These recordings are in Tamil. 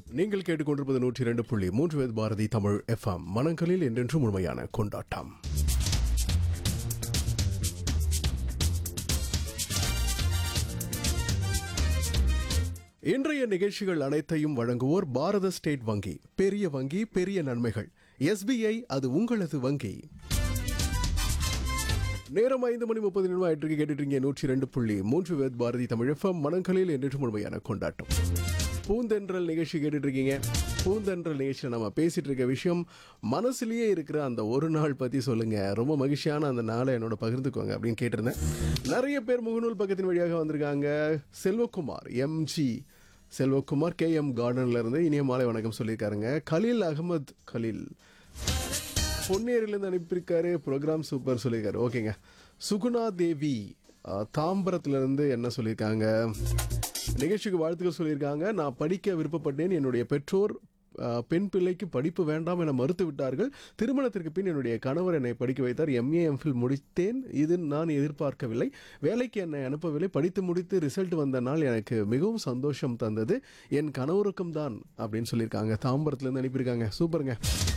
நீங்கள் கேட்டுக்கொண்டிருப்பது நூற்றி இரண்டு புள்ளி மூன்று வேத் பாரதி தமிழ் எஃப்எம் மனங்களில் என்றென்றும் முழுமையான கொண்டாட்டம் இன்றைய நிகழ்ச்சிகள் அனைத்தையும் வழங்குவோர் பாரத ஸ்டேட் வங்கி பெரிய வங்கி பெரிய நன்மைகள் எஸ்பிஐ அது உங்களது வங்கி நேரம் ஐந்து மணி முப்பது நிமிடம் ஆயிட்டு கேட்டுட்டு இருக்கீங்க நூற்றி ரெண்டு புள்ளி மூன்று வேத் பாரதி தமிழ் எஃப்எம் மனங்களில் என்றென்றும் முழுமையான கொண்டாட்டம் பூந்தென்றல் நிகழ்ச்சி கேட்டுட்டு இருக்கீங்க பூந்தென்றல் நிகழ்ச்சியில் நம்ம பேசிட்டு இருக்க விஷயம் மனசுலயே இருக்கிற அந்த ஒரு நாள் பத்தி சொல்லுங்க ரொம்ப மகிழ்ச்சியான அந்த நாளை என்னோட பகிர்ந்துக்கோங்க அப்படின்னு கேட்டிருந்தேன் நிறைய பேர் முகநூல் பக்கத்தின் வழியாக வந்திருக்காங்க Selvakumar M G Selvakumar K M கார்டன்ல இருந்து இனிய மாலை வணக்கம் சொல்லியிருக்காருங்க கலீல் அகமது கலீல் பொன்னேரிலேருந்து அனுப்பியிருக்காரு ப்ரோக்ராம் சூப்பர் சொல்லியிருக்காரு ஓகேங்க சுகுணா தேவி அஹ், தாம்பரத்திலிருந்து என்ன சொல்லியிருக்காங்க நிகழ்ச்சிக்கு வாழ்த்துக்கள் சொல்லியிருக்காங்க நான் படிக்க விருப்பப்பட்டேன் என்னுடைய பெற்றோர் அஹ், பெண் பிள்ளைக்கு படிப்பு வேண்டாம் என மறுத்து விட்டார்கள் திருமணத்திற்கு பின் என்னுடைய கணவர் என்னை படிக்க வைத்தார் எம்ஏ எம்ஃபில் முடித்தேன் இது நான் எதிர்பார்க்கவில்லை வேலைக்கு என்னை அனுப்பவில்லை படித்து முடித்து ரிசல்ட் வந்த நாள் எனக்கு மிகவும் சந்தோஷம் தந்தது என் கணவருக்கும் தான் அப்படின்னு சொல்லியிருக்காங்க தாம்பரத்துலேருந்து அனுப்பியிருக்காங்க சூப்பருங்க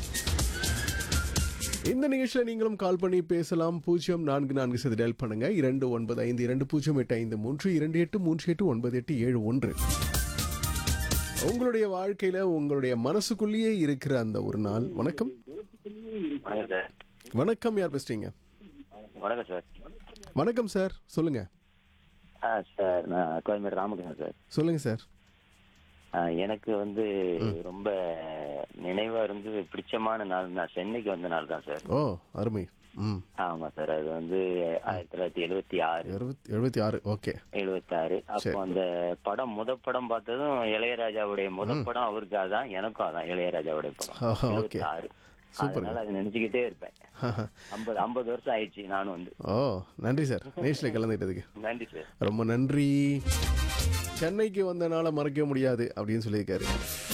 இந்த நிகழ்ச்சியில் நீங்களும் கால் பண்ணி பேசலாம் பூஜ்ஜியம் நான்கு நான்கு சதி டயல் பண்ணுங்க இரண்டு ஒன்பது ஐந்து இரண்டு பூஜ்ஜியம் எட்டு ஐந்து மூன்று இரண்டு எட்டு மூன்று எட்டு ஒன்பது எட்டு ஏழு ஒன்று உங்களுடைய வாழ்க்கையில உங்களுடைய மனசுக்குள்ளேயே இருக்கிற அந்த ஒரு நாள் வணக்கம் வணக்கம் சார் வணக்கம் யார் பேசுறீங்க வணக்கம் சார் வணக்கம் சார் சொல்லுங்க ஆ சார் நான் கோயம்பேடு ராமகிருஷ்ணன் சார் சொல்லுங்க சார் ஆ, எனக்கு வந்து ரொம்ப நினைவா இருந்து பிடிச்சமான நாள் நான் சென்னைக்கு வந்த நாள் தான் சார் ஓ அருமை ம் ஆமா சார் அது வந்து ஆயிரத்தி தொள்ளாயிரத்தி எழுபத்தி ஆறு எழுபத்தி எழுபத்தி ஆறு ஓகே எழுபத்தி ஆறு அப்போ அந்த படம் முத படம் பார்த்ததும் இளையராஜாவுடைய முத படம் அவருக்கு அதான் எனக்கும் அதான் இளையராஜாவுடைய படம் ஆஹா, எழுபத்தி okay. ஆறு அதனால அதை நினைச்சுக்கிட்டே இருப்பேன் ஐம்பது ஐம்பது வருஷம் ஆயிடுச்சு நானும் வந்து ஓ நன்றி சார் நேஷில் கலந்துக்கிட்டதுக்கு நன்றி சார் ரொம்ப நன்றி சென்னைக்கு வந்தனால மறக்க முடியாது அப்படின்னு சொல்லியிருக்காரு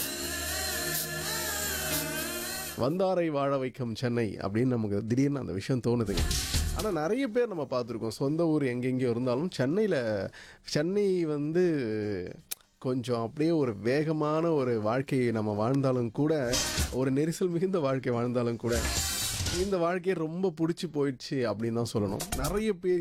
வந்தாரை வாழ வைக்கும் சென்னை அப்படின்னு நமக்கு திடீர்னு அந்த விஷயம் தோணுதுங்க ஆனால் நிறைய பேர் நம்ம பார்த்துருக்கோம் சொந்த ஊர் எங்கெங்கேயோ இருந்தாலும் சென்னையில் சென்னை வந்து கொஞ்சம் அப்படியே ஒரு வேகமான ஒரு வாழ்க்கையை நம்ம வாழ்ந்தாலும் கூட ஒரு நெரிசல் மிகுந்த வாழ்க்கை வாழ்ந்தாலும் கூட இந்த வாழ்க்கையை ரொம்ப பிடிச்சி போயிடுச்சு அப்படின்னு தான் சொல்லணும் நிறைய பேர்